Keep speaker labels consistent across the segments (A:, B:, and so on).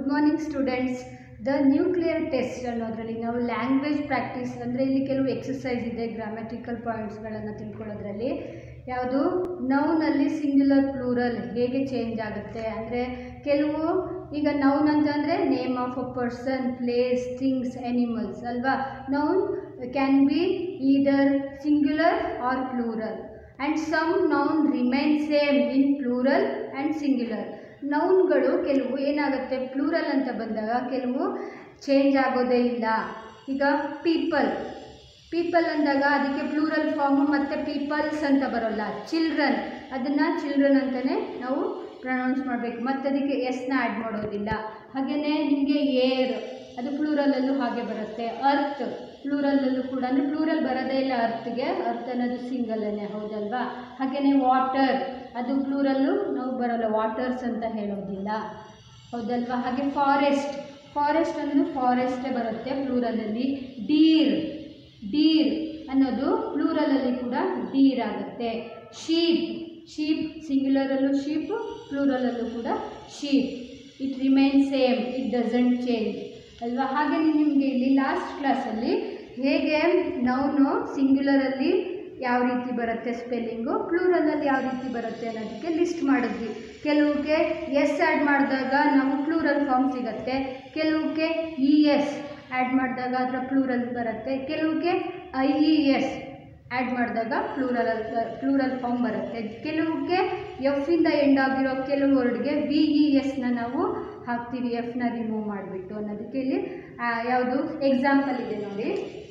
A: good morning students the nuclear test ಅನ್ನೋದರಲ್ಲಿ ನಾವು language practice ಅಂದರೆ ಇಲ್ಲಿ ಕೆಲವು ಎಕ್ಸಸೈಸ್ ಇದೆ ಗ್ರಾಮ್ಯಾಟಿಕಲ್ ಪಾಯಿಂಟ್ಸ್ಗಳನ್ನು ತಿಳ್ಕೊಳ್ಳೋದ್ರಲ್ಲಿ ಯಾವುದು ನೌನಲ್ಲಿ ಸಿಂಗ್ಯುಲರ್ ಪ್ಲೂರಲ್ ಹೇಗೆ ಚೇಂಜ್ ಆಗುತ್ತೆ ಅಂದರೆ ಕೆಲವು ಈಗ ನೌನ್ ಅಂತಂದರೆ name of a person place things animals ಅಲ್ವಾ noun can be either singular or plural and some noun remain same in plural and singular ನೌನ್ಗಳು ಕೆಲವು ಏನಾಗುತ್ತೆ ಪ್ಲೂರಲ್ ಅಂತ ಬಂದಾಗ ಕೆಲವು ಚೇಂಜ್ ಆಗೋದೇ ಇಲ್ಲ ಈಗ ಪೀಪಲ್ ಪೀಪಲ್ ಅಂದಾಗ ಅದಕ್ಕೆ ಪ್ಲೂರಲ್ ಫಾರ್ಮು ಮತ್ತು ಪೀಪಲ್ಸ್ ಅಂತ ಬರೋಲ್ಲ ಚಿಲ್ಡ್ರನ್ ಅದನ್ನು ಚಿಲ್ಡ್ರನ್ ಅಂತಲೇ ನಾವು ಪ್ರೊನೌನ್ಸ್ ಮಾಡಬೇಕು ಮತ್ತು ಅದಕ್ಕೆ ಎಸ್ನ ಆ್ಯಡ್ ಮಾಡೋದಿಲ್ಲ ಹಾಗೆಯೇ ನಿಮಗೆ ಏರ್ ಅದು ಪ್ಲೂರಲಲ್ಲೂ ಹಾಗೆ ಬರುತ್ತೆ ಅರ್ತ್ ಪ್ಲೂರಲಲ್ಲೂ ಕೂಡ ಅಂದರೆ ಪ್ಲೂರಲ್ ಬರೋದೇ ಇಲ್ಲ ಅರ್ತ್ಗೆ ಅರ್ತ್ ಅನ್ನೋದು ಸಿಂಗಲನ್ನೇ ಹೌದಲ್ವಾ ಹಾಗೆಯೇ ವಾಟರ್ ಅದು ಪ್ಲೂರಲ್ಲು ನಾವು ಬರೋಲ್ಲ ವಾಟರ್ಸ್ ಅಂತ ಹೇಳೋದಿಲ್ಲ ಹೌದಲ್ವಾ ಹಾಗೆ ಫಾರೆಸ್ಟ್ ಫಾರೆಸ್ಟ್ ಅನ್ನೋದು ಫಾರೆಸ್ಟೇ ಬರುತ್ತೆ ಪ್ಲೂರಲಲ್ಲಿ ಡೀರ್ ಡೀರ್ ಅನ್ನೋದು ಪ್ಲೂರಲಲ್ಲಿ ಕೂಡ ಡೀರ್ ಆಗುತ್ತೆ ಶೀಪ್ ಶೀಪ್ ಸಿಂಗ್ಯುಲರಲ್ಲೂ ಶೀಪ್ ಪ್ಲೂರಲಲ್ಲೂ ಕೂಡ sheep it remain same it doesn't change ಅಲ್ವಾ ಹಾಗೆ ನಿಮಗೆ ಇಲ್ಲಿ ಲಾಸ್ಟ್ ಕ್ಲಾಸಲ್ಲಿ ಹೇಗೆ ನೌನು ಸಿಂಗ್ಯುಲರಲ್ಲಿ ಯಾವ ರೀತಿ ಬರುತ್ತೆ ಸ್ಪೆಲ್ಲಿಂಗು ಪ್ಲೂರಲಲ್ಲಿ ಯಾವ ರೀತಿ ಬರುತ್ತೆ ಅನ್ನೋದಕ್ಕೆ ಲಿಸ್ಟ್ ಮಾಡಿದ್ವಿ ಕೆಲವಕ್ಕೆ ಎಸ್ ಆ್ಯಡ್ ಮಾಡಿದಾಗ ನಾವು ಪ್ಲೂರಲ್ ಫಾರ್ಮ್ ಸಿಗುತ್ತೆ ಕೆಲವಕ್ಕೆ ಇ ಎಸ್ ಆ್ಯಡ್ ಮಾಡಿದಾಗ ಅದರ ಪ್ಲೂರಲ್ ಬರುತ್ತೆ ಕೆಲವಕ್ಕೆ ಐ ಇ ಎಸ್ ಆ್ಯಡ್ ಮಾಡಿದಾಗ ಪ್ಲೂರಲ್ ಪ್ಲೂರಲ್ ಫಾರ್ಮ್ ಬರುತ್ತೆ ಕೆಲವಕ್ಕೆ ಎಫ್ಫಿಂದ ಎಂಡ್ ಆಗಿರೋ ಕೆಲವು ವರ್ಡ್ಗೆ ವಿ ಇ ಎಸ್ನ ನಾವು ಹಾಕ್ತೀವಿ ಎಫ್ನ ರಿಮೂವ್ ಮಾಡಿಬಿಟ್ಟು ಅನ್ನೋದಕ್ಕೆ ಇಲ್ಲಿ ಯಾವುದು ಎಕ್ಸಾಂಪಲ್ ಇದೆ ನೋಡಿ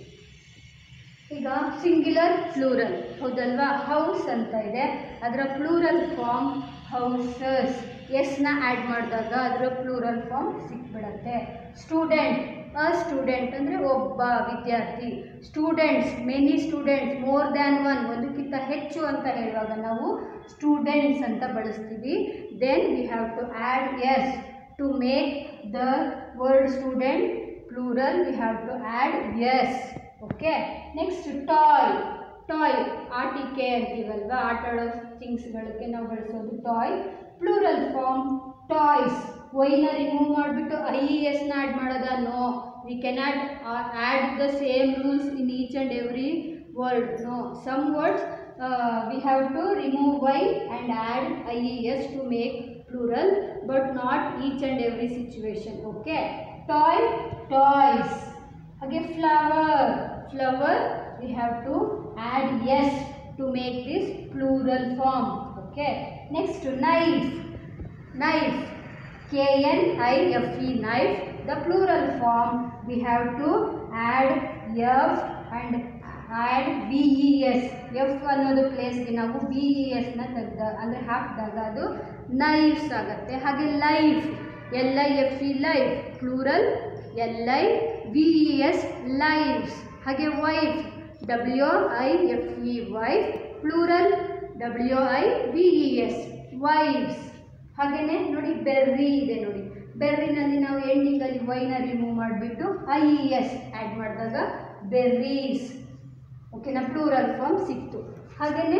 A: ಈಗ ಸಿಂಗ್ಯುಲರ್ ಪ್ಲೂರಲ್ ಹೌದಲ್ವಾ ಹೌಸ್ ಅಂತ ಇದೆ ಅದರ ಪ್ಲೂರಲ್ ಫಾರ್ಮ್ ಹೌಸಸ್ ಎಸ್ನ ಆ್ಯಡ್ ಮಾಡಿದಾಗ ಅದರ ಪ್ಲೂರಲ್ ಫಾರ್ಮ್ ಸಿಕ್ಬಿಡತ್ತೆ ಸ್ಟೂಡೆಂಟ್ ಅ ಸ್ಟೂಡೆಂಟ್ ಅಂದರೆ ಒಬ್ಬ ವಿದ್ಯಾರ್ಥಿ students many students more than one ಒಂದಕ್ಕಿಂತ ಹೆಚ್ಚು ಅಂತ ಹೇಳುವಾಗ ನಾವು ಸ್ಟೂಡೆಂಟ್ಸ್ ಅಂತ ಬಳಸ್ತೀವಿ then we have to add S to make the word student plural we have to add S okay next toy toy ಆಟಿಕೆ ಅಂತೀವಲ್ವ ಆಟ ಆಡೋ ಥಿಂಗ್ಸ್ಗಳಿಗೆ ನಾವು ಬಳಸೋದು ಟಾಯ್ ಪ್ಲೂರಲ್ ಫಾರ್ಮ್ ಟಾಯ್ಸ್ ವೈನ ರಿಮೂವ್ ಮಾಡಿಬಿಟ್ಟು ಐ ಇ ಎಸ್ನ ಆ್ಯಡ್ ಮಾಡೋದ no we cannot add the same rules in each and every word no some words we have to remove Y and add I E S to make plural but not each and every situation okay toy toys ಹಾಗೆ flower flower we have to add S to make this plural form okay next knife knife K N I F E knife the plural form we have to add F and add V E S F ಅನ್ನೋದು ಪ್ಲೇಸ್ಗೆ ನಾವು V E ಎಸ್ನ ತೆಗ್ದ ಅಂದರೆ ಹಾಕಿದಾಗ ಅದು knifes ಆಗುತ್ತೆ ಹಾಗೆ life L I F E life plural L I V E S lifes ಹಾಗೆ wife W I F E wife plural W I V E S wifes ಹಾಗೆಯೇ ನೋಡಿ ಬೆರ್ರಿ ಇದೆ ನೋಡಿ ಬೆರ್ರಿನಲ್ಲಿ ನಾವು ಎಂಡಿಂಗಲ್ಲಿ ವೈನ ರಿಮೂವ್ ಮಾಡಿಬಿಟ್ಟು ಐ ಇ ಎಸ್ ಆ್ಯಡ್ ಮಾಡಿದಾಗ ಬೆರ್ರೀಸ್ ಓಕೆನಾ ಪ್ಲೂರಲ್ ಫಾರ್ಮ್ ಸಿಕ್ತು ಹಾಗೆಯೇ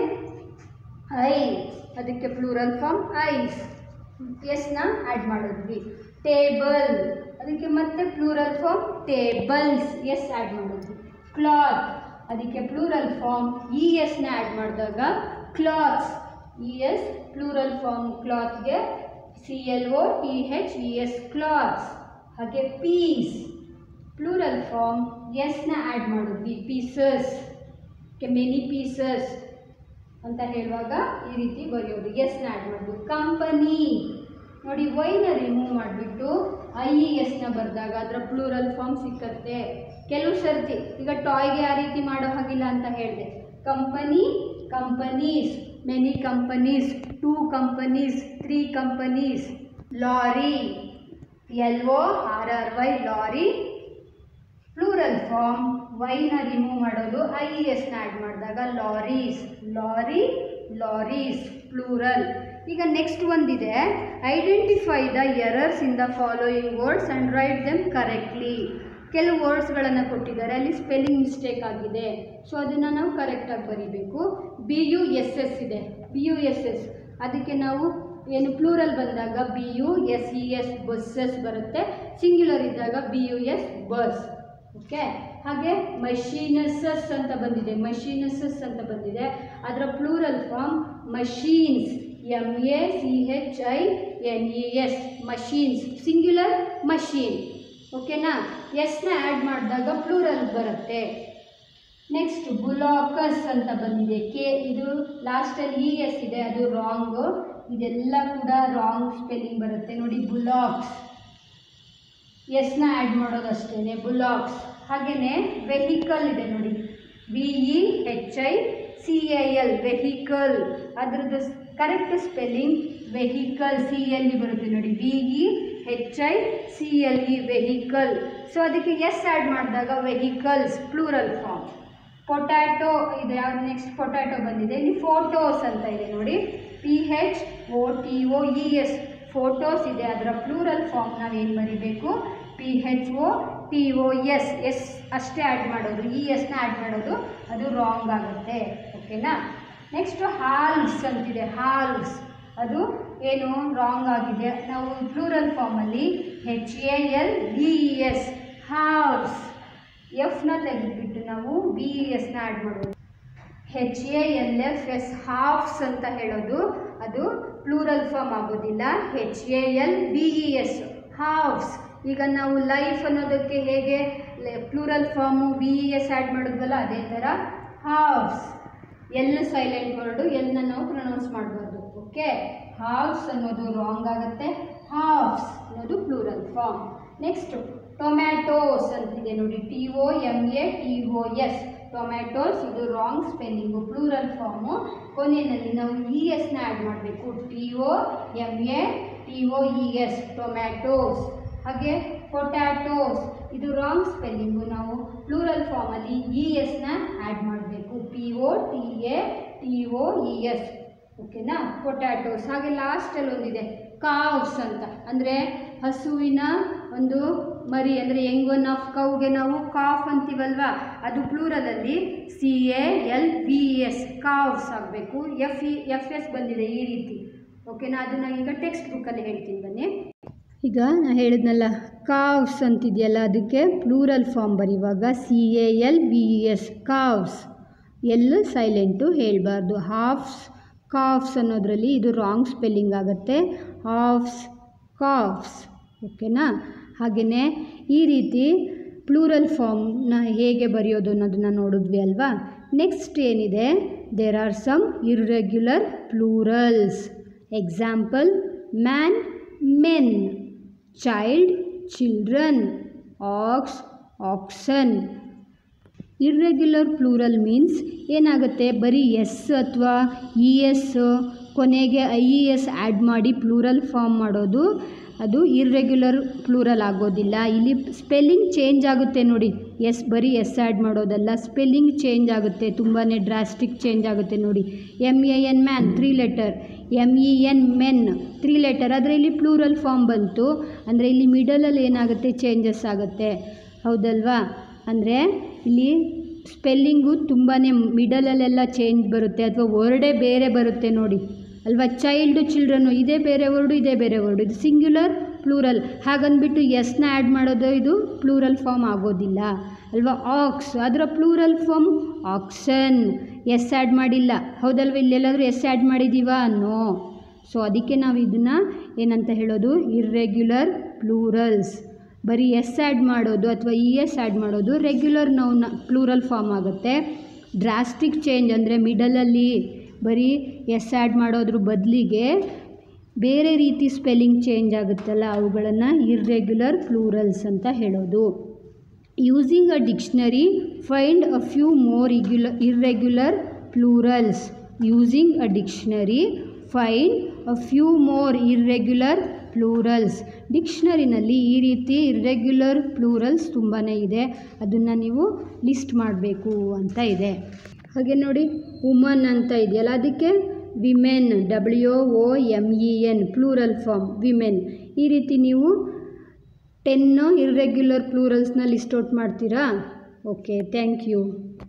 A: ಐ ಅದಕ್ಕೆ ಪ್ಲೂರಲ್ ಫಾರ್ಮ್ ಐಸ್ ಎಸ್ನ ಆ್ಯಡ್ ಮಾಡಿದ್ವಿ ಟೇಬಲ್ ಅದಕ್ಕೆ ಮತ್ತೆ plural form tables S add ಮಾಡಿದ್ವಿ ಕ್ಲಾತ್ ಅದಕ್ಕೆ ಪ್ಲೂರಲ್ ಫಾರ್ಮ್ ಇ ಎಸ್ನ ಆ್ಯಡ್ ಮಾಡಿದಾಗ clothes E S plural form ಕ್ಲಾತ್ಗೆ C L O T H E S clothes ಹಾಗೆ ಪೀಸ್ ಪ್ಲೂರಲ್ ಫಾರ್ಮ್ ಎಸ್ನ ಆ್ಯಡ್ ಮಾಡಿದ್ವಿ ಪೀಸಸ್ ಕೆ ಮೆನಿ ಪೀಸಸ್ ಅಂತ ಹೇಳುವಾಗ ಈ ರೀತಿ ಬರೆಯೋದು ಎಸ್ನ ಆ್ಯಡ್ ಮಾಡೋದು ಕಂಪನಿ ನೋಡಿ ವೈನ ರಿಮೂವ್ ಮಾಡಿಬಿಟ್ಟು ಐ ಇ ಎಸ್ನ ಬರೆದಾಗ ಅದರ ಪ್ಲೂರಲ್ ಫಾರ್ಮ್ ಸಿಕ್ಕತ್ತೆ ಕೆಲವು ಸರ್ತಿ ಈಗ ಟಾಯ್ಗೆ ಆ ರೀತಿ ಮಾಡೋ ಹಾಗಿಲ್ಲ ಅಂತ ಹೇಳಿದೆ company companies many companies two companies three companies lorry L O R R Y lorry plural form ವೈನ ರಿಮೂವ್ ಮಾಡೋದು ಐ ಇ ಎಸ್ನ ಆ್ಯಡ್ ಮಾಡಿದಾಗ ಲಾರೀಸ್ ಲಾರಿ ಲಾರೀಸ್ ಪ್ಲೂರಲ್ ಈಗ ನೆಕ್ಸ್ಟ್ ಒಂದಿದೆ identify the errors in the following words and write them correctly ಕೆಲವು ವರ್ಡ್ಸ್ಗಳನ್ನು ಕೊಟ್ಟಿದ್ದಾರೆ ಅಲ್ಲಿ ಸ್ಪೆಲ್ಲಿಂಗ್ ಮಿಸ್ಟೇಕ್ ಆಗಿದೆ ಸೊ ಅದನ್ನು ನಾವು ಕರೆಕ್ಟಾಗಿ ಬರೀಬೇಕು ಬಿ ಯು ಎಸ್ ಎಸ್ ಇದೆ ಬಿ ಯು ಎಸ್ ಎಸ್ ಅದಕ್ಕೆ ನಾವು ಏನು ಪ್ಲೂರಲ್ ಬಂದಾಗ B U S E S buses ಬರುತ್ತೆ ಸಿಂಗ್ಯುಲರ್ ಇದ್ದಾಗ B U S bus okay ಹಾಗೆ ಮಷೀನಸಸ್ ಅಂತ ಬಂದಿದೆ ಮಷೀನಸಸ್ ಅಂತ ಬಂದಿದೆ ಅದರ plural form machines M A C H I N E S machines singular machine ಓಕೆನಾ ಎಸ್ನ ಆ್ಯಡ್ ಮಾಡಿದಾಗ ಪ್ಲೂರಲ್ ಬರುತ್ತೆ ನೆಕ್ಸ್ಟ್ ಬುಲಾಕಸ್ ಅಂತ ಬಂದಿದೆ ಕೆ ಇದು ಲಾಸ್ಟಲ್ಲಿ ಇ ಎಸ್ ಇದೆ ಅದು ರಾಂಗು ಇದೆಲ್ಲ ಕೂಡ ರಾಂಗ್ ಸ್ಪೆಲ್ಲಿಂಗ್ ಬರುತ್ತೆ ನೋಡಿ ಬುಲಾಕ್ಸ್ ಎಸ್ನ ಆ್ಯಡ್ ಮಾಡೋದು ಅಷ್ಟೇ ಬುಲಾಕ್ಸ್ ಹಾಗೆಯೇ ವೆಹಿಕಲ್ ಇದೆ ನೋಡಿ V E H I C I L vehicle ಅದ್ರದ್ದು correct spelling vehicle C L E ಬರುತ್ತೆ ನೋಡಿ V E H I C L E vehicle so ಅದಕ್ಕೆ ಎಸ್ ಆ್ಯಡ್ ಮಾಡಿದಾಗ ವೆಹಿಕಲ್ಸ್ ಪ್ಲೂರಲ್ ಫಾರ್ಮ್ ಪೊಟ್ಯಾಟೊ ಇದೆ ಯಾವ್ದು ನೆಕ್ಸ್ಟ್ ಪೊಟ್ಯಾಟೊ ಬಂದಿದೆ ಇಲ್ಲಿ photos ಅಂತ ಇದೆ ನೋಡಿ P H O T O E S photos ಇದೆ ಅದರ ಪ್ಲೂರಲ್ ಫಾರ್ಮ್ ನಾವು ಏನು ಬರಿಬೇಕು P H O T O S S ಅಷ್ಟೇ ಆ್ಯಡ್ ಮಾಡೋದು ಇ ಎಸ್ನ ಆ್ಯಡ್ ಮಾಡೋದು ಅದು ರಾಂಗ್ ಆಗುತ್ತೆ ಓಕೆನಾ ನೆಕ್ಸ್ಟು ಹಾಲ್ಸ್ ಅಂತಿದೆ ಹಾಲ್ಸ್ ಅದು ಏನು ರಾಂಗ್ ಆಗಿದೆ ನಾವು ಪ್ಲೂರಲ್ ಫಾರ್ಮಲ್ಲಿ H A L D E S halves ಎಫ್ನ ತೆಗೆದುಬಿಟ್ಟು ನಾವು ಬಿ ಇ ಎಸ್ನ ಆ್ಯಡ್ ಮಾಡೋದು H A L F S halfs ಅಂತ ಹೇಳೋದು ಅದು ಪ್ಲೂರಲ್ ಫಾರ್ಮ್ ಆಗೋದಿಲ್ಲ H A L B E S halves ಈಗ ನಾವು ಲೈಫ್ ಅನ್ನೋದಕ್ಕೆ ಹೇಗೆ plural form B E S add ಮಾಡಿದ್ವಲ್ಲ ಅದೇ ಥರ ಹಾಫ್ಸ್ ಎಲ್ ಸೈಲೆಂಟ್ ವರ್ಡು ಎಲ್ನ ನಾವು ಪ್ರೊನೌನ್ಸ್ ಮಾಡಬಾರ್ದು ಓಕೆ ಹಾಫ್ಸ್ ಅನ್ನೋದು ರಾಂಗ್ ಆಗುತ್ತೆ ಹಾಫ್ಸ್ ಅನ್ನೋದು ಪ್ಲೂರಲ್ ಫಾರ್ಮ್ ನೆಕ್ಸ್ಟ್ ಟೊಮ್ಯಾಟೋಸ್ ಅಂತಿದೆ ನೋಡಿ T O M A T O S tomatoes ಇದು ರಾಂಗ್ ಸ್ಪೆಲ್ಲಿಂಗು ಪ್ಲೂರಲ್ ಫಾರ್ಮು ಕೊನೆಯಲ್ಲಿ ನಾವು ಇ ಎಸ್ನ ಆ್ಯಡ್ ಮಾಡಬೇಕು T O M A T O E S tomatoes ಹಾಗೆ ಪೊಟ್ಯಾಟೋಸ್ ಇದು ರಾಂಗ್ ಸ್ಪೆಲ್ಲಿಂಗು ನಾವು ಪ್ಲೂರಲ್ ಫಾರ್ಮಲ್ಲಿ ಇ ಎಸ್ನ ಆ್ಯಡ್ ಮಾಡಬೇಕು P O T A T O E S ಓಕೆನಾ ಪೊಟ್ಯಾಟೋಸ್ ಹಾಗೆ ಲಾಸ್ಟಲ್ಲಿ ಒಂದಿದೆ ಕಾವ್ಸ್ ಅಂತ ಅಂದರೆ ಹಸುವಿನ ಒಂದು ಮರಿ ಅಂದರೆ ಯಂಗ್ ಒನ್ ಆಫ್ ಕೌಗೆ ನಾವು ಕಾಫ್ ಅಂತೀವಲ್ವಾ ಅದು ಪ್ಲೂರಲಲ್ಲಿ C A L V S calves ಆಗಬೇಕು ಎಫ್ ಇ ಎಫ್ ಎಸ್ ಬಂದಿದೆ ಈ ರೀತಿ ಓಕೆನಾ ಅದನ್ನು ಈಗ ಟೆಕ್ಸ್ಟ್ ಬುಕ್ಕಲ್ಲಿ ಹೇಳ್ತೀನಿ ಬನ್ನಿ ಈಗ ನಾ ಹೇಳಿದ್ನಲ್ಲ ಕಾವ್ಸ್ ಅಂತಿದೆಯಲ್ಲ ಅದಕ್ಕೆ ಪ್ಲೂರಲ್ ಫಾರ್ಮ್ ಬರೆಯುವಾಗ C A L B E S calves L silent ಹೇಳಬಾರ್ದು ಹಾಫ್ಸ್ ಕಾಫ್ಸ್ ಅನ್ನೋದರಲ್ಲಿ ಇದು ರಾಂಗ್ ಸ್ಪೆಲ್ಲಿಂಗ್ ಆಗುತ್ತೆ ಹಾಫ್ಸ್ ಕಾಫ್ಸ್ ಓಕೆನಾ ಹಾಗೆಯೇ ಈ ರೀತಿ ಪ್ಲೂರಲ್ ಫಾರ್ಮ್ನ ಹೇಗೆ ಬರೆಯೋದು ಅನ್ನೋದನ್ನ ನೋಡಿದ್ವಿ ಅಲ್ವಾ ನೆಕ್ಸ್ಟ್ ಏನಿದೆ there are some irregular plurals example man men child children ox oxen irregular plural means ಏನಾಗುತ್ತೆ ಬರೀ ಎಸ್ ಅಥವಾ ಇ ಎಸ್ ಕೊನೆಗೆ ಐ ಇ ಎಸ್ ಆ್ಯಡ್ ಮಾಡಿ ಪ್ಲೂರಲ್ ಫಾರ್ಮ್ ಮಾಡೋದು ಅದು ಇರ್ರೆಗ್ಯುಲರ್ ಪ್ಲೂರಲ್ ಆಗೋದಿಲ್ಲ ಇಲ್ಲಿ ಸ್ಪೆಲ್ಲಿಂಗ್ ಚೇಂಜ್ ಆಗುತ್ತೆ ನೋಡಿ ಎಸ್ ಬರೀ ಎಸ್ ಆ್ಯಡ್ ಮಾಡೋದಲ್ಲ ಸ್ಪೆಲ್ಲಿಂಗ್ ಚೇಂಜ್ ಆಗುತ್ತೆ ತುಂಬಾ ಡ್ರಾಸ್ಟಿಕ್ ಚೇಂಜ್ ಆಗುತ್ತೆ ನೋಡಿ M A N man three letter M E N men three letter ಆದರೆ ಇಲ್ಲಿ ಪ್ಲೂರಲ್ ಫಾರ್ಮ್ ಬಂತು ಅಂದರೆ ಇಲ್ಲಿ ಮಿಡಲಲ್ಲಿ ಏನಾಗುತ್ತೆ ಚೇಂಜಸ್ ಆಗುತ್ತೆ ಹೌದಲ್ವಾ ಅಂದರೆ ಇಲ್ಲಿ ಸ್ಪೆಲ್ಲಿಂಗು ತುಂಬಾ ಮಿಡಲಲ್ಲೆಲ್ಲ ಚೇಂಜ್ ಬರುತ್ತೆ ಅಥವಾ ವರ್ಡೇ ಬೇರೆ ಬರುತ್ತೆ ನೋಡಿ ಅಲ್ವಾ ಚೈಲ್ಡು ಚಿಲ್ಡ್ರನ್ನು ಇದೇ ಬೇರೆ ವರ್ಡು ಇದೇ ಬೇರೆ ವರ್ಡು ಇದು ಸಿಂಗ್ಯುಲರ್ ಪ್ಲೂರಲ್ ಹಾಗಂದ್ಬಿಟ್ಟು ಎಸ್ನ ಆ್ಯಡ್ ಮಾಡೋದು ಇದು ಪ್ಲೂರಲ್ ಫಾರ್ಮ್ ಆಗೋದಿಲ್ಲ ಅಲ್ವಾ ಆಕ್ಸ್ ಅದರ plural form oxen S add ಮಾಡಿಲ್ಲ ಹೌದಲ್ವ ಇಲ್ಲೆಲ್ಲಾದರೂ ಎಸ್ ಆ್ಯಡ್ ಮಾಡಿದ್ದೀವಾ ನೋ ಸೊ ಅದಕ್ಕೆ ನಾವು ಇದನ್ನು ಏನಂತ ಹೇಳೋದು ಇರ್ರೆಗ್ಯುಲರ್ ಪ್ಲೂರಲ್ಸ್ ಬರೀ ಎಸ್ ಆ್ಯಡ್ ಮಾಡೋದು ಅಥವಾ ಇ ಎಸ್ ಆ್ಯಡ್ ಮಾಡೋದು ರೆಗ್ಯುಲರ್ ನೌನ್ ಪ್ಲೂರಲ್ ಫಾರ್ಮ್ ಆಗುತ್ತೆ ಡ್ರಾಸ್ಟಿಕ್ ಚೇಂಜ್ ಅಂದರೆ ಮಿಡಲಲ್ಲಿ ಬರೀ ಎಸ್ ಆ್ಯಡ್ ಮಾಡೋದ್ರ ಬದಲಿಗೆ ಬೇರೆ ರೀತಿ ಸ್ಪೆಲ್ಲಿಂಗ್ ಚೇಂಜ್ ಆಗುತ್ತಲ್ಲ ಅವುಗಳನ್ನು ಇರ್ರೆಗ್ಯುಲರ್ ಪ್ಲೂರಲ್ಸ್ ಅಂತ ಹೇಳೋದು using a dictionary find a few more ಇಗ್ಯುಲ irregular plurals using a dictionary find a few more irregular plurals ಡಿಕ್ಷನರಿನಲ್ಲಿ ಈ ರೀತಿ ಇರ್ರೆಗ್ಯುಲರ್ ಪ್ಲೂರಲ್ಸ್ ತುಂಬಾ ಇದೆ ಅದನ್ನು ನೀವು ಲಿಸ್ಟ್ ಮಾಡಬೇಕು ಅಂತ ಇದೆ ಹಾಗೆ ನೋಡಿ ವುಮನ್ ಅಂತ ಇದೆಯಲ್ಲ ಅದಕ್ಕೆ women W O M E N plural form women ಈ ರೀತಿ ನೀವು ಟೆನ್ನು ಇರ್ರೆಗ್ಯುಲರ್ ಪ್ಲೂರಲ್ಸ್ನ ಲಿಸ್ಟ್ ಔಟ್ ಮಾಡ್ತೀರಾ ಓಕೆ ಥ್ಯಾಂಕ್ ಯು